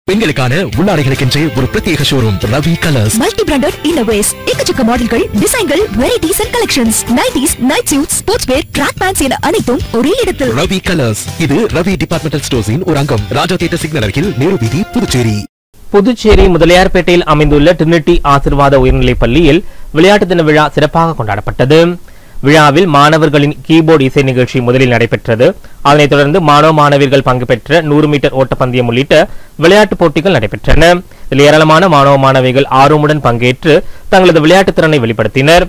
பெண்களுக்கான உள்ளாடைகளுக்கென்றே ஒரு பிரத்யேக showroom Ravi colours multi branded innerwears எக்கச்சக்க மாடல்கள் டிசைன்கள் varieties and collections nighties night suit sports wear track pants என அனைத்தும் ஒரே இடத்தில் ரவி கலர்ஸ் இது ரவி டிபார்ட்மெண்டல் ஸ்டோர்ஸின் ஒரு அங்கம் ராஜா தியேட்டர் சிக்னல் அருகில் நேரு வீதி புதுச்சேரி புதுச்சேரி முதலியார்பேட்டையில் அமைந்துள்ள டிரினிட்டி ஆசிர்வாத உயர்நிலைப் பள்ளியில் விளையாட்டு தின விழா சிறப்பாக கொண்டாடப்பட்டது விழாவில் மாணவர்களின் கீபோர்டு இசை நிகழ்ச்சி முதலில் நடைபெற்றது அதனைத் தொடர்ந்து மாணவ மாணவியர்கள் பங்கு பெற்ற நூறு மீட்டர் ஓட்டப்பந்தயம் உள்ளிட்ட விளையாட்டுப் போட்டிகள் நடைபெற்றன இதில் ஏராளமான மாணவ மாணவிகள் ஆர்வமுடன் பங்கேற்று தங்களது விளையாட்டுத் திறனை வெளிப்படுத்தினர்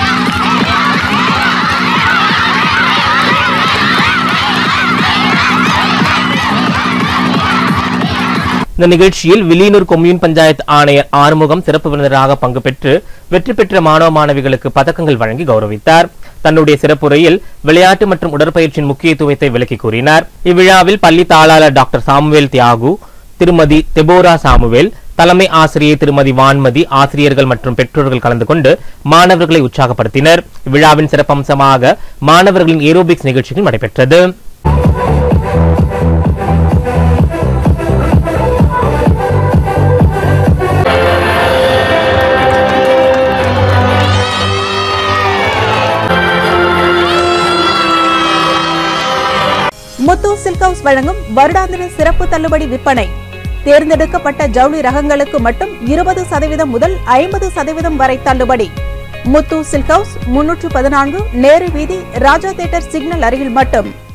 இந்த நிகழ்ச்சியில் வில்லியனூர் கொம்யூன் பஞ்சாயத்து ஆணையர் ஆறுமுகம் சிறப்பு விருந்தினராக பங்கு பெற்று வெற்றி பெற்ற மாணவ மாணவிகளுக்கு பதக்கங்கள் வழங்கி கௌரவித்தார் தன்னுடைய சிறப்புரையில் விளையாட்டு மற்றும் உடற்பயிற்சியின் முக்கியத்துவத்தை விளக்கி கூறினார் இவ்விழாவில் பள்ளி தாளாளர் டாக்டர் சாமுவேல் தியாகு திருமதி தெபோரா சாமுவேல் தலைமை ஆசிரியை திருமதி வான்மதி ஆசிரியர்கள் மற்றும் பெற்றோர்கள் கலந்து கொண்டு மாணவர்களை உற்சாகப்படுத்தினர் இவ்விழாவின் சிறப்பம்சமாக மாணவர்களின் ஏரோபிக்ஸ் நிகழ்ச்சிகள் நடைபெற்றது முத்து சில்க் ஹவுஸ் வழங்கும் வருடாந்திர சிறப்பு தள்ளுபடி விற்பனை தேர்ந்தெடுக்கப்பட்ட ஜவுளி ரகங்களுக்கு மட்டும் இருபது சதவீதம் முதல் ஐம்பது சதவீதம் வரை தள்ளுபடி முத்து சில்க் ஹவுஸ் முன்னூற்று பதினான்கு நேரு வீதி ராஜா தேட்டர் சிக்னல் அருகில் மட்டும்